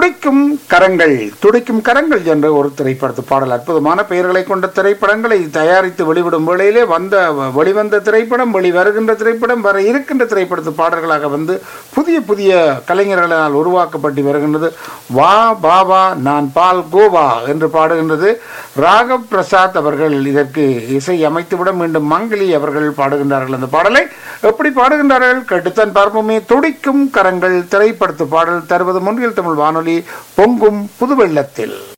துடிக்கும் கரங்கள் துடிக்கும் கரங்கள் என்ற ஒரு திரைப்படத்து பாடல் அற்புதமான பெயர்களை கொண்ட திரைப்படங்களை தயாரித்து வெளிவிடும் வேளையிலே வந்த வெளிவந்த திரைப்படம் வெளிவருகின்ற திரைப்படம் வர இருக்கின்ற திரைப்படத்து பாடல்களாக வந்து புதிய புதிய கலைஞர்களால் உருவாக்கப்பட்டு வருகின்றது வா பாபா நான் பால் கோவா என்று பாடுகின்றது ராகவ் பிரசாத் அவர்கள் இதற்கு இசை அமைத்துவிட மீண்டும் மங்களி அவர்கள் பாடுகின்றார்கள் அந்த பாடலை எப்படி பாடுகின்றார்கள் கட்டுத்தன் பார்ப்போமே துடிக்கும் கரங்கள் திரைப்படத்து பாடல் தருவது முன்றில் தமிழ் வானொலி பொங்கும் புதுவெள்ளத்தில்